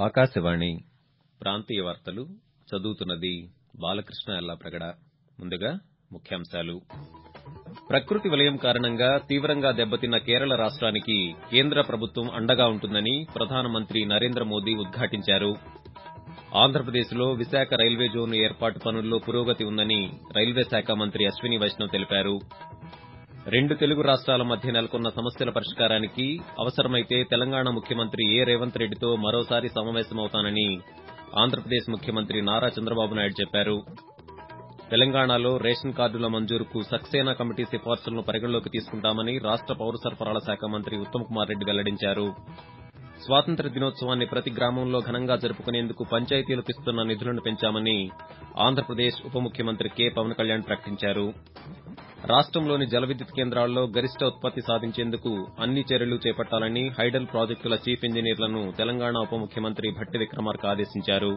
ఆకాశవాణి ప్రాంతీయ వార్తలు చదువుతున్నది బాలకృష్ణ ఎల్లాప్రగడ ముందుగా ముఖ్యాంశాలు ప్రకృతి విలయం కారణంగా తీవ్రంగా దెబ్బతిన్న కేరళ రాష్ట్రానికి కేంద్ర ప్రభుత్వం అండగా ఉంటుందని ప్రధానమంత్రి నరేంద్ర మోదీ ఉద్ఘాటించారు ఆంధ్రప్రదేశ్లో విశాఖ రైల్వే జోన్ ఏర్పాటు పనుల్లో పురోగతి ఉందని రైల్వే శాఖ మంత్రి అశ్విని వైష్ణవ్ తెలిపారు రెండు తెలుగు రాష్ట్రాల మధ్య నెలకొన్న సమస్యల పరిష్కారానికి అవసరమైతే తెలంగాణ ముఖ్యమంత్రి ఏ రేవంత్ రెడ్డితో మరోసారి సమావేశమవుతానని ఆంధ్రప్రదేశ్ ముఖ్యమంత్రి నారా చంద్రబాబు నాయుడు చెప్పారు తెలంగాణలో రేషన్ కార్డుల మంజూరుకు సక్సేనా కమిటీ సిఫార్సులను పరిగణలోకి తీసుకుంటామని రాష్ట పౌర సరఫరాల శాఖ మంత్రి ఉత్తమ్ కుమార్ రెడ్డి వెల్లడించారు స్వాతంత్ర్య దినోత్సవాన్ని ప్రతి గ్రామంలో ఘనంగా జరుపుకునేందుకు పంచాయతీలకు ఇస్తున్న నిధులను పెంచామని ఆంధ్రప్రదేశ్ ఉప ముఖ్యమంత్రి కె పవన్ కళ్యాణ్ ప్రకటించారు రాష్టంలోని జల విద్యుత్ కేంద్రాల్లో గరిష్ట ఉత్పత్తి సాధించేందుకు అన్ని చర్యలు చేపట్టాలని హైడల్ ప్రాజెక్టుల చీఫ్ ఇంజనీర్లను తెలంగాణ ఉప ముఖ్యమంత్రి భట్టి విక్రమార్క ఆదేశించారు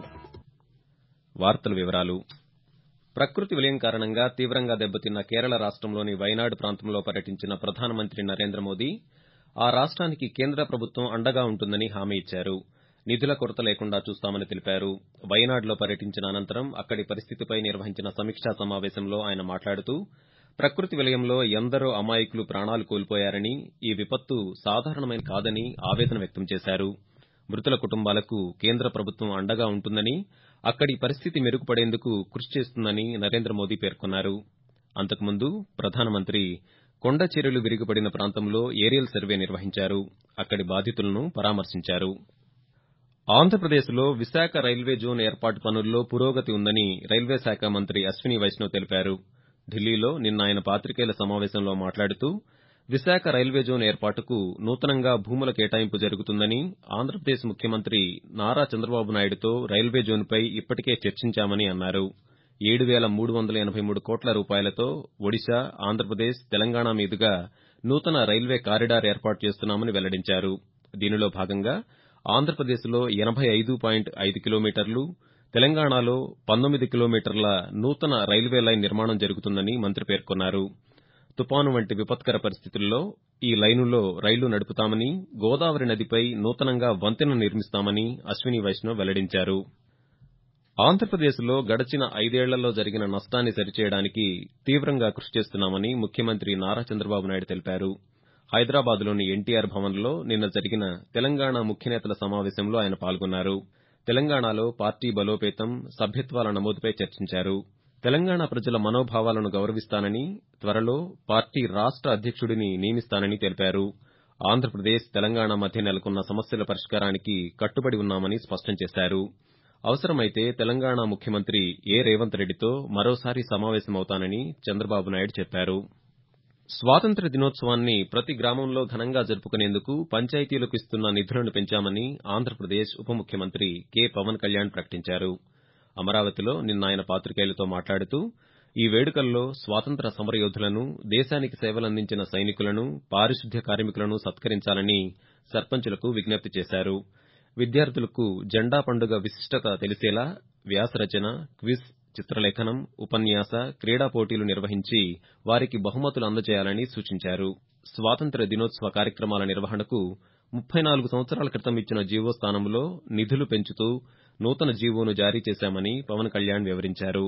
ప్రకృతి విలయం కారణంగా తీవ్రంగా దెబ్బతిన్న కేరళ రాష్టంలోని వైనాడు ప్రాంతంలో పర్యటించిన ప్రధానమంత్రి నరేంద్ర మోదీ ఆ రాష్ట్రానికి కేంద్ర ప్రభుత్వం అండగా ఉంటుందని హామీ ఇచ్చారు నిధుల కొరత లేకుండా చూస్తామని తెలిపారు వైనాడులో పర్యటించిన అనంతరం అక్కడి పరిస్థితిపై నిర్వహించిన సమీక్షా సమావేశంలో ఆయన మాట్లాడుతూ ప్రకృతి విలయంలో ఎందరో అమాయకులు ప్రాణాలు కోల్పోయారని ఈ విపత్తు సాధారణమైనది కాదని ఆవేదన వ్యక్తం చేశారు మృతుల కుటుంబాలకు కేంద్ర ప్రభుత్వం అండగా ఉంటుందని అక్కడి పరిస్థితి మెరుగుపడేందుకు కృషి చేస్తుందని నరేంద్ర మోదీ పేర్కొన్నారు అంతకుముందు ప్రధానమంత్రి కొండ చర్యలు విరిగిపడిన ప్రాంతంలో ఏరియల్ సర్వే నిర్వహించారు అక్కడి బాధితులను పరామర్శించారు ఆంధ్రప్రదేశ్లో విశాఖ రైల్వే జోన్ ఏర్పాటు పనుల్లో పురోగతి ఉందని రైల్వే శాఖ మంత్రి అశ్విని వైష్ణవ్ తెలిపారు ఢిల్లీలో నిన్న ఆయన పాతికేయుల సమావేశంలో మాట్లాడుతూ విశాఖ రైల్వే జోన్ ఏర్పాటుకు నూతనంగా భూముల కేటాయింపు జరుగుతుందని ఆంధ్రప్రదేశ్ ముఖ్యమంత్రి నారా చంద్రబాబు నాయుడుతో రైల్వే జోన్పై ఇప్పటికే చర్చించామని అన్నారు ఏడు వేల మూడు వందల ఎనబై మూడు కోట్ల రూపాయలతో ఒడిశా ఆంధ్రప్రదేశ్ తెలంగాణ మీదుగా నూతన రైల్వే కారిడార్ ఏర్పాటు చేస్తున్నామని వెల్లడించారు దీనిలో భాగంగా ఆంధ్రప్రదేశ్లో ఎనబై ఐదు పాయింట్ ఐదు కిలోమీటర్లు తెలంగాణలో పంతొమ్మిది కిలోమీటర్ల నూతన రైల్వే లైన్ నిర్మాణం జరుగుతుందని మంత్రి పేర్కొన్నారు తుపాను వంటి విపత్కర పరిస్థితుల్లో ఈ లైనులో రైళ్లు నడుపుతామని గోదావరి నదిపై నూతనంగా వంతెన నిర్మిస్తామని అశ్విని వైష్ణవ్ వెల్లడించారు ఆంధ్రప్రదేశ్లో గడచిన ఐదేళ్లలో జరిగిన నష్టాన్ని సరిచేయడానికి తీవ్రంగా కృషి చేస్తున్నామని ముఖ్యమంత్రి నారా చంద్రబాబు నాయుడు తెలిపారు హైదరాబాద్లోని ఎన్టీఆర్ భవన్లో నిన్న జరిగిన తెలంగాణ ముఖ్యనేతల సమావేశంలో ఆయన పాల్గొన్నారు తెలంగాణలో పార్టీ బలోపేతం సభ్యత్వాల నమోదుపై చర్చించారు తెలంగాణ ప్రజల మనోభావాలను గౌరవిస్తానని త్వరలో పార్టీ రాష్ట అధ్యక్షుడిని నియమిస్తానని తెలిపారు ఆంధ్రప్రదేశ్ తెలంగాణ మధ్య నెలకొన్న సమస్యల పరిష్కారానికి కట్టుబడి ఉన్నామని స్పష్టం చేశారు అవసరమైతే తెలంగాణ ముఖ్యమంత్రి ఏ రేవంత్ రెడ్డితో మరోసారి సమావేశమవుతానని చంద్రబాబు నాయుడు చెప్పారు స్వాతంత్ర్య దినోత్సవాన్ని ప్రతి గ్రామంలో ఘనంగా జరుపుకునేందుకు పంచాయతీలకు ఇస్తున్న నిధులను పెంచామని ఆంధ్రప్రదేశ్ ఉప ముఖ్యమంత్రి కె పవన్ కళ్యాణ్ ప్రకటించారు అమరావతిలో నిన్న ఆయన పాతికేయులతో మాట్లాడుతూ ఈ వేడుకల్లో స్వాతంత్ర్య సమరయోధులను దేశానికి సేవలందించిన సైనికులను పారిశుద్ధ్య కార్మికులను సత్కరించాలని సర్పంచులకు విజ్ఞప్తి చేశారు విద్యార్థులకు జెండా పండుగ విశిష్టత తెలిసేలా వ్యాసరచన క్విజ్ చిత్రలేఖనం ఉపన్యాస క్రీడా పోటీలు నిర్వహించి వారికి బహుమతులు అందజేయాలని సూచించారు స్వాతంత్ర్య దినోత్సవ కార్యక్రమాల నిర్వహణకు ముప్పై నాలుగు సంవత్సరాల క్రితం ఇచ్చిన జీవో స్థానంలో నిధులు పెంచుతూ నూతన జీవోను జారీ చేశామని పవన్ కళ్యాణ్ వివరించారు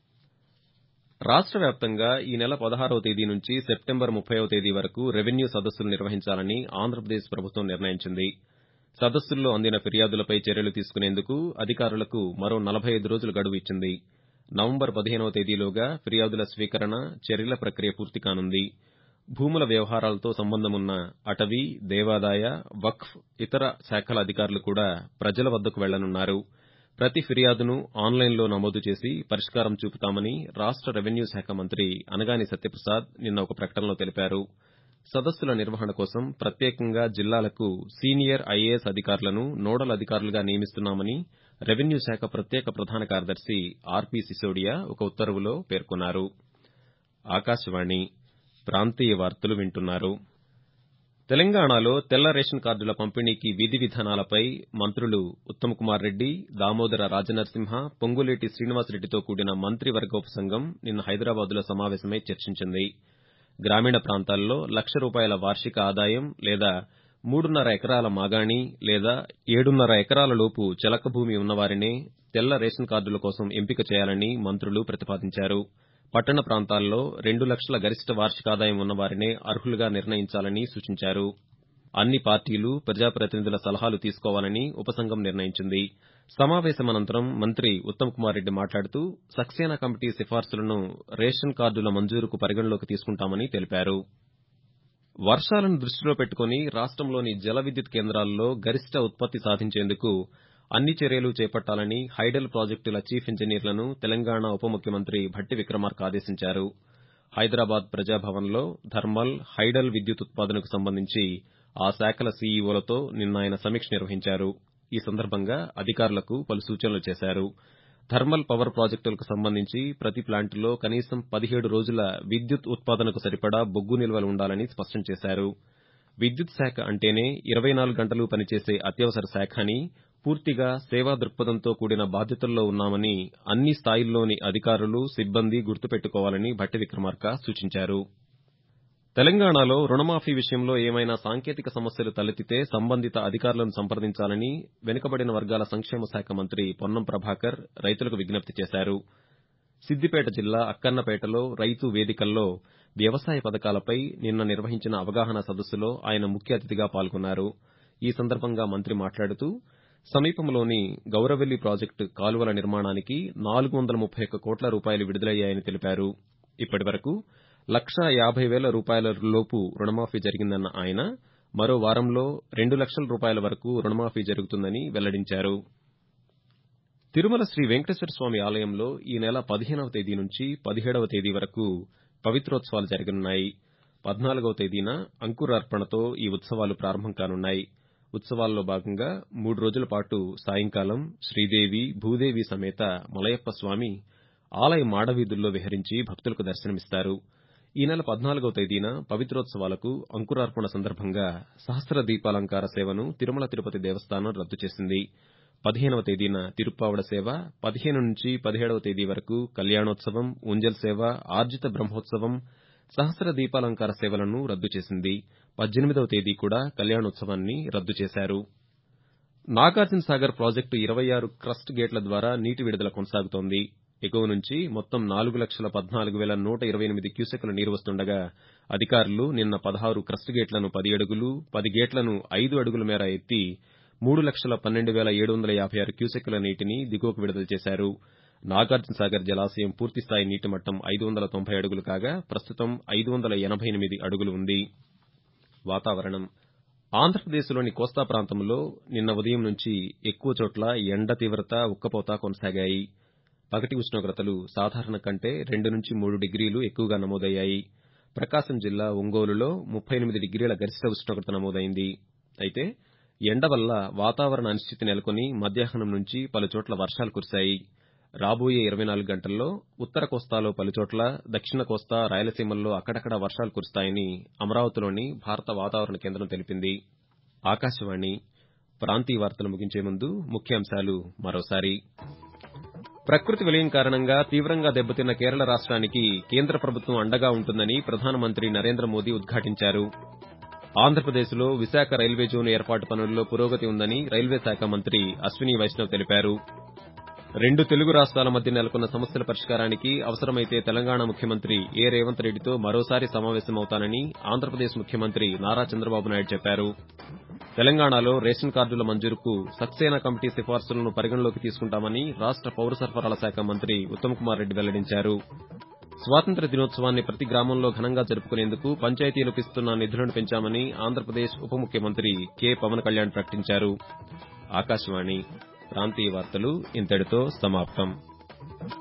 రాష్ట వ్యాప్తంగా ఈ నెల పదహారవ తేదీ నుంచి సెప్టెంబర్ ముప్పైవ తేదీ వరకు రెవెన్యూ సదస్సులు నిర్వహించాలని ఆంధ్రప్రదేశ్ ప్రభుత్వం నిర్ణయించింది సదస్సుల్లో అందిన ఫిర్యాదులపై చర్యలు తీసుకునేందుకు అధికారులకు మరో నలభై ఐదు రోజుల గడువు ఇచ్చింది నవంబర్ పదిహేనవ తేదీలోగా ఫిర్యాదుల స్వీకరణ చర్యల ప్రక్రియ పూర్తి కానుంది భూముల వ్యవహారాలతో సంబంధమున్న అటవీ దేవాదాయ వక్ఫ్ ఇతర శాఖల అధికారులు కూడా ప్రజల వద్దకు వెళ్లనున్నారు ప్రతి ఫిర్యాదును ఆన్లైన్లో నమోదు చేసి పరిష్కారం చూపుతామని రాష్ట రెవెన్యూ శాఖ మంత్రి అనగాని సత్యప్రసాద్ నిన్న ఒక ప్రకటనలో తెలిపారు సదస్సుల నిర్వహణ కోసం ప్రత్యేకంగా జిల్లాలకు సీనియర్ ఐఏఎస్ అధికారులను నోడల్ అధికారులుగా నియమిస్తున్నామని రెవెన్యూ శాఖ ప్రత్యేక ప్రధాన కార్యదర్శి ఆర్పీ సిసోడియా ఒక ఉత్తర్వులో పేర్కొన్నారు ఆకాశవాణి ప్రాంతీయ వార్తలు వింటున్నారు తెలంగాణలో తెల్ల రేషన్ కార్డుల పంపిణీకి విధి విధానాలపై మంత్రులు ఉత్తమ్ కుమార్ రెడ్డి దామోదర రాజనరసింహ పొంగులేటి శ్రీనివాసరెడ్డితో కూడిన మంత్రివర్గ ఉపసంఘం నిన్న హైదరాబాద్లో సమావేశమై చర్చించింది గ్రామీణ ప్రాంతాల్లో లక్ష రూపాయల వార్షిక ఆదాయం లేదా మూడున్నర ఎకరాల మాగాణి లేదా ఏడున్నర ఎకరాల లోపు చెలక భూమి ఉన్నవారినే తెల్ల రేషన్ కార్డుల కోసం ఎంపిక చేయాలని మంత్రులు ప్రతిపాదించారు పట్టణ ప్రాంతాల్లో రెండు లక్షల గరిష్ట వార్షికాదాయం ఉన్నవారినే అర్హులుగా నిర్ణయించాలని సూచించారు అన్ని పార్టీలు ప్రజాప్రతినిధుల సలహాలు తీసుకోవాలని ఉపసంఘం నిర్ణయించింది సమావేశం అనంతరం మంత్రి ఉత్తమ్ కుమార్ రెడ్డి మాట్లాడుతూ సక్సేనా కమిటీ సిఫార్సులను రేషన్ కార్డుల మంజూరుకు పరిగణలోకి తీసుకుంటామని తెలిపారు వర్షాలను దృష్టిలో పెట్టుకుని రాష్టంలోని జల విద్యుత్ కేంద్రాల్లో గరిష్ట ఉత్పత్తి సాధించేందుకు అన్ని చర్యలు చేపట్టాలని హైడల్ ప్రాజెక్టుల చీఫ్ ఇంజనీర్లను తెలంగాణ ఉప ముఖ్యమంత్రి భట్టి విక్రమార్క ఆదేశించారు హైదరాబాద్ ప్రజాభవన్లో థర్మల్ హైడల్ విద్యుత్ ఉత్పాదనకు సంబంధించి ఆ శాఖల సీఈఓలతో నిన్న ఆయన సమీక్ష నిర్వహించారు ఈ సందర్భంగా అధికారులకు పలు సూచనలు చేశారు థర్మల్ పవర్ ప్రాజెక్టులకు సంబంధించి ప్రతి ప్లాంటులో కనీసం పదిహేడు రోజుల విద్యుత్ ఉత్పాదనకు సరిపడా బొగ్గు నిల్వలు ఉండాలని స్పష్టం చేశారు విద్యుత్ శాఖ అంటేనే ఇరవై నాలుగు గంటలు పనిచేసే అత్యవసర శాఖ అని పూర్తిగా సేవా దృక్పథంతో కూడిన బాధ్యతల్లో ఉన్నామని అన్ని స్థాయిల్లోని అధికారులు సిబ్బంది గుర్తుపెట్టుకోవాలని భట్టి విక్రమార్క సూచించారు తెలంగాణలో రుణమాఫీ విషయంలో ఏమైనా సాంకేతిక సమస్యలు తలెత్తితే సంబంధిత అధికారులను సంప్రదించాలని వెనుకబడిన వర్గాల సంక్షేమ శాఖ మంత్రి పొన్నం ప్రభాకర్ రైతులకు విజ్ఞప్తి చేశారు సిద్దిపేట జిల్లా అక్కన్నపేటలో రైతు వేదికల్లో వ్యవసాయ పథకాలపై నిన్న నిర్వహించిన అవగాహన సదస్సులో ఆయన ముఖ్య అతిథిగా పాల్గొన్నారు ఈ సందర్భంగా మంత్రి మాట్లాడుతూ సమీపంలోని గౌరవెల్లి ప్రాజెక్టు కాలువల నిర్మాణానికి నాలుగు వందల ముప్పై ఒక్క కోట్ల రూపాయలు విడుదలయ్యాయని తెలిపారు ఇప్పటి వరకు లక్షా యాభై వేల రూపాయల లోపు రుణమాఫీ జరిగిందన్న ఆయన మరో వారంలో రెండు లక్షల రూపాయల వరకు రుణమాఫీ జరుగుతుందని వెల్లడించారు తిరుమల శ్రీ వెంకటేశ్వర స్వామి ఆలయంలో ఈ నెల పదిహేనవ తేదీ నుంచి పదిహేడవ తేదీ వరకు పవిత్రోత్సవాలు జరగనున్నాయి పద్నాలుగవ తేదీన అంకురార్పణతో ఈ ఉత్సవాలు ప్రారంభం కానున్నాయి ఉత్సవాల్లో భాగంగా మూడు రోజుల పాటు సాయంకాలం శ్రీదేవి భూదేవి సమేత మలయప్ప స్వామి ఆలయ మాడవీధుల్లో విహరించి భక్తులకు దర్శనమిస్తారు ఈ నెల పద్నాలుగవ తేదీన పవిత్రోత్సవాలకు అంకురార్పణ సందర్భంగా సహస్ర దీపాలంకార సేవను తిరుమల తిరుపతి దేవస్థానం రద్దు చేసింది పదిహేనవ తేదీన తిరుప్పావడ సేవ పదిహేను నుంచి పదిహేడవ తేదీ వరకు కళ్యాణోత్సవం ఉంజల్ సేవ ఆర్జిత బ్రహ్మోత్సవం సహస్ర దీపాలంకార సేవలను రద్దు చేసింది పద్దెనిమిదవ తేదీ కూడా కళ్యాణోత్సవాన్ని రద్దు చేశారు నాగార్జున సాగర్ ప్రాజెక్టు ఇరవై ఆరు క్రస్ట్ గేట్ల ద్వారా నీటి విడుదల కొనసాగుతోంది ఎగువ నుంచి మొత్తం నాలుగు లక్షల పద్నాలుగు వేల నూట ఇరవై ఎనిమిది క్యూసెక్కుల నీరు వస్తుండగా అధికారులు నిన్న పదహారు క్రస్ట్ గేట్లను పది అడుగులు పది గేట్లను ఐదు అడుగుల మేర ఎత్తి మూడు లక్షల పన్నెండు వేల ఏడు వందల యాభై ఆరు క్యూసెక్కుల నీటిని దిగువకు విడుదల చేశారు నాగార్జున సాగర్ జలాశయం పూర్తిస్థాయి నీటి మట్టం ఐదు వందల తొంభై అడుగులు కాగా ప్రస్తుతం ఐదు వందల ఎనభై ఎనిమిది అడుగులు ఉంది వాతావరణం ఆంధ్రప్రదేశ్లోని కోస్తా ప్రాంతంలో నిన్న ఉదయం నుంచి ఎక్కువ చోట్ల ఎండ తీవ్రత ఉక్కపోత కొనసాగాయి పగటి ఉష్ణోగ్రతలు సాధారణ కంటే రెండు నుంచి మూడు డిగ్రీలు ఎక్కువగా నమోదయ్యాయి ప్రకాశం జిల్లా ఒంగోలులో ముప్పై ఎనిమిది డిగ్రీల గరిష్ట ఉష్ణోగ్రత నమోదైంది అయితే ఎండ వల్ల వాతావరణ అనిశ్చితి నెలకొని మధ్యాహ్నం నుంచి పలుచోట్ల వర్షాలు కురిశాయి రాబోయే ఇరవై నాలుగు గంటల్లో ఉత్తర కోస్తాలో పలుచోట్ల దక్షిణ కోస్తా రాయలసీమల్లో అక్కడక్కడ వర్షాలు కురుస్తాయని అమరావతిలోని భారత వాతావరణ కేంద్రం తెలిపింది ఆకాశవాణి ప్రాంతీయ వార్తలు ముగించే ముందు ముఖ్యాంశాలు మరోసారి ప్రకృతి విలయం కారణంగా తీవ్రంగా దెబ్బతిన్న కేరళ రాష్ట్రానికి కేంద్ర ప్రభుత్వం అండగా ఉంటుందని ప్రధానమంత్రి నరేంద్ర మోదీ ఉద్ఘాటించారు ఆంధ్రప్రదేశ్లో విశాఖ రైల్వే జోన్ ఏర్పాటు పనుల్లో పురోగతి ఉందని రైల్వే శాఖ మంత్రి అశ్విని వైష్ణవ్ తెలిపారు రెండు తెలుగు రాష్ట్రాల మధ్య నెలకొన్న సమస్యల పరిష్కారానికి అవసరమైతే తెలంగాణ ముఖ్యమంత్రి ఏ రేవంత్ రెడ్డితో మరోసారి సమావేశమవుతానని ఆంధ్రప్రదేశ్ ముఖ్యమంత్రి నారా చంద్రబాబు నాయుడు చెప్పారు తెలంగాణలో రేషన్ కార్డుల మంజూరుకు సక్సేనా కమిటీ సిఫార్సులను పరిగణలోకి తీసుకుంటామని రాష్ట పౌర సరఫరాల శాఖ మంత్రి ఉత్తమ్ కుమార్ రెడ్డి వెల్లడించారు స్వాతంత్ర దినోత్సవాన్ని ప్రతి గ్రామంలో ఘనంగా జరుపుకునేందుకు పంచాయతీలకు ఇస్తున్న నిధులను పెంచామని ఆంధ్రప్రదేశ్ ఉప ముఖ్యమంత్రి కె పవన్ కళ్యాణ్ ప్రకటించారు ఆకాశవాణి ప్రాంతీయ వార్తలు ఇంతటితో సమాప్తం